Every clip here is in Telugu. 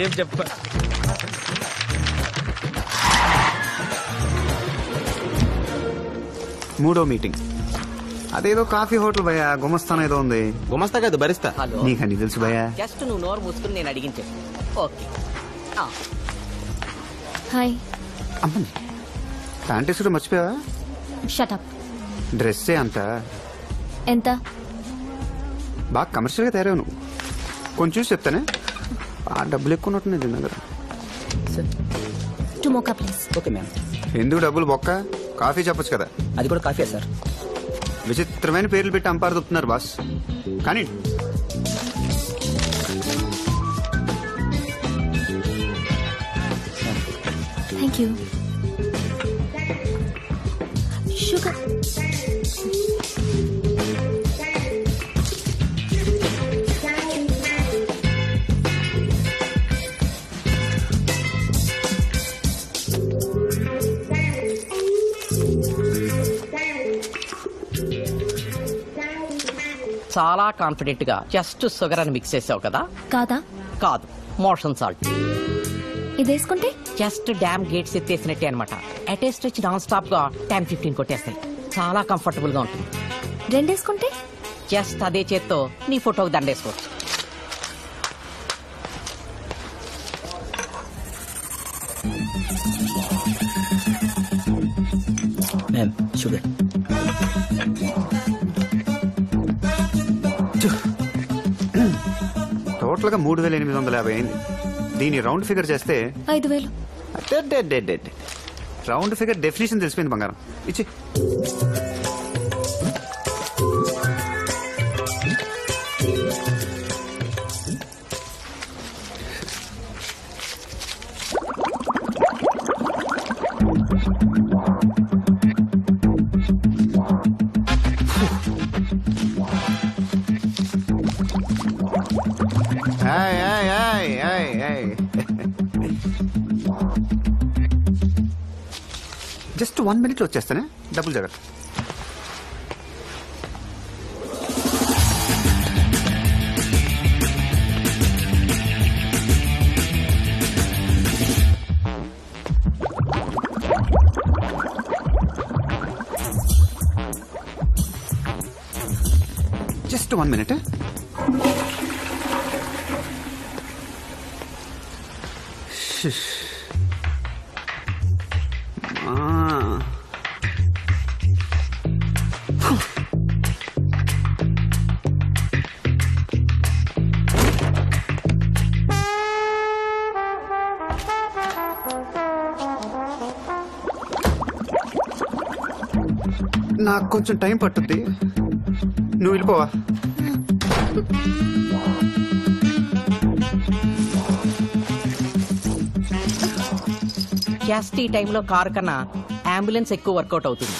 కాసేపు చెప్ప మూడో మీటింగ్ అదేదో కాఫీ హోటల్ భయ్యా గుమస్తాన్ ఏదో ఉంది గుమస్తా కాదు భరిస్తా హలో నీకని తెలుసు భయ్యా జస్ట్ నువ్వు నోరు మూసుకుని నేను అడిగించే ఓకే ఆ, హాయ్ అమ్మని ప్యాంటీస్ కూడా మర్చిపోయావా షటప్ డ్రెస్సే అంత ఎంత బాగా కమర్షియల్గా తయారావు నువ్వు కొంచెం చూసి చెప్తానే ఆ డబ్బులు ఎక్కువ ఉన్నట్టున్నాయి దీని దగ్గర two mocha please okay ma'am ఎందుకు డబ్బులు బొక్క కాఫీ చెప్పొచ్చు కదా అది కూడా కాఫీ సార్ విచిత్రమైన పేర్లు పెట్టి అంపారు దొప్పుతున్నారు బాస్ కానీ థ్యాంక్ యూ షుగర్ చాలా కాన్ఫిడెంట్ గా జస్ట్ షుగర్ అని మిక్స్ చేసావు కదా కాదా కాదు మోషన్ సాల్ట్ ఇది వేసుకుంటే జస్ట్ డ్యామ్ గేట్స్ ఎత్తేసినట్టే అనమాట అటెస్ట్ వచ్చి నాన్ స్టాప్ గా టెన్ ఫిఫ్టీన్ కొట్టేస్తాయి చాలా కంఫర్టబుల్ గా ఉంటుంది రెండు వేసుకుంటే జస్ట్ అదే చేత్తో నీ ఫోటోకి దండేసుకోవచ్చు మ్యామ్ షుగర్ టోటల్గా మూడు వేల ఎనిమిది వందల యాభై అయింది దీని రౌండ్ ఫిగర్ చేస్తే ఐదు వేలు అడ్డడ్డడ్డడ్డడ్. రౌండ్ ఫిగర్ డెఫినేషన్ తెలిసిపోయింది బంగారం ఇచ్చి hi hi hi hi hi just one మినిట్లో వచ్చేస్తానే డబ్బులు జాగ్రత్త జస్ట్ వన్ మినిట్ నాకు కొంచెం టైం పట్టుద్ది నువ్వు వెళ్ళిపోవా జస్ట్ ఈ టైంలో కారు కన్నా అంబులెన్స్ ఎక్కువ వర్కౌట్ అవుతుంది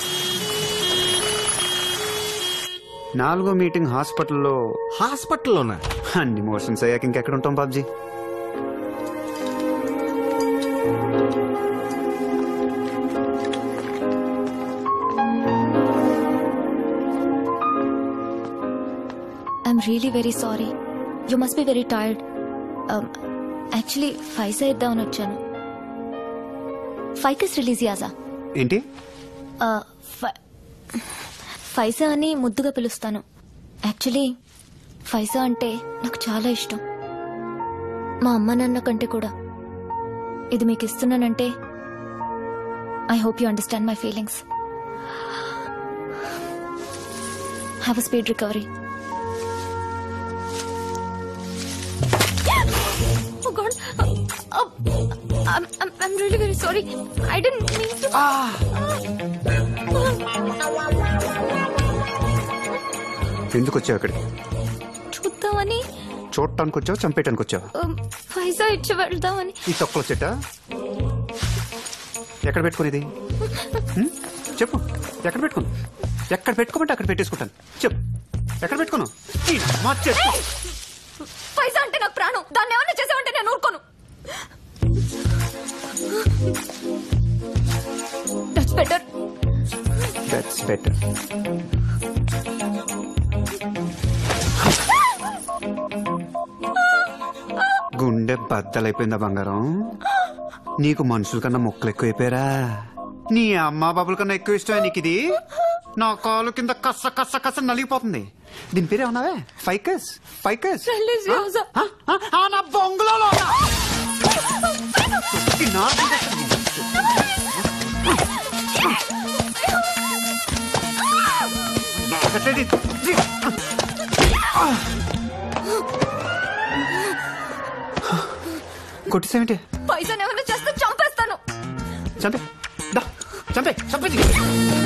నాలుగో మీటింగ్ హాస్పిటల్లో హాస్పిటల్లోనా అన్ని మోషన్స్ అయ్యాక ఇంకెక్కడ ఉంటాం Babji I'm really very sorry you must be very tired actually ఫైసా ఇద్దామని వచ్చాను ఫైకస్ రిలీజ్ యాజా ఏంటి ఫైసా అని ముద్దుగా పిలుస్తాను యాక్చువల్లీ ఫైసా అంటే నాకు చాలా ఇష్టం మా అమ్మ నాన్న కంటే కూడా ఇది మీకు ఇస్తున్నానంటే I hope you understand my feelings have a speed recovery Oh God! Uh, uh, I'm, I'm, I'm really very sorry. I didn't mean to. ఎందుకు వచ్చావు అక్కడికి చూద్దామని చూడటానికి వచ్చావు చంపేయటానికి వచ్చావు um, పైసా ఇచ్చి వెళ్దామని ఈ తొక్కల చెట్ట ఎక్కడ పెట్టుకునేది హ్మ్? చెప్పు ఎక్కడ పెట్టుకుని ఎక్కడ పెట్టుకోమంటే అక్కడ పెట్టేసుకుంటాను చెప్పు ఎక్కడ పెట్టుకున్నావు ఈ మా చెప్పు పైసా అంటే నాకు ప్రాణం దాన్ని ఏమన్నా చేసావంటే నేను ఊరుకోను దట్స్ బెటర్ దట్స్ బెటర్ గుండె గుండె బద్దలైపోయిందా బంగారం నీకు మనుషుల కన్నా మొక్కలు ఎక్కువైపోయారా నీ అమ్మా బాబుల కన్నా ఎక్కువ ఇష్టమే నీకు ఇది నా కాలు కింద కస్స కస్స కస్స నలిగిపోతుంది దీని పేరు ఏమన్నావే ఫైకస్ ఫైకస్ ఆ? ఆ? ఆ, నా బొంగులో కొట్టిసేమిటి పైసా ఏమైనా చేస్తే చంపేస్తాను చంపే దా, చంపే చంపేది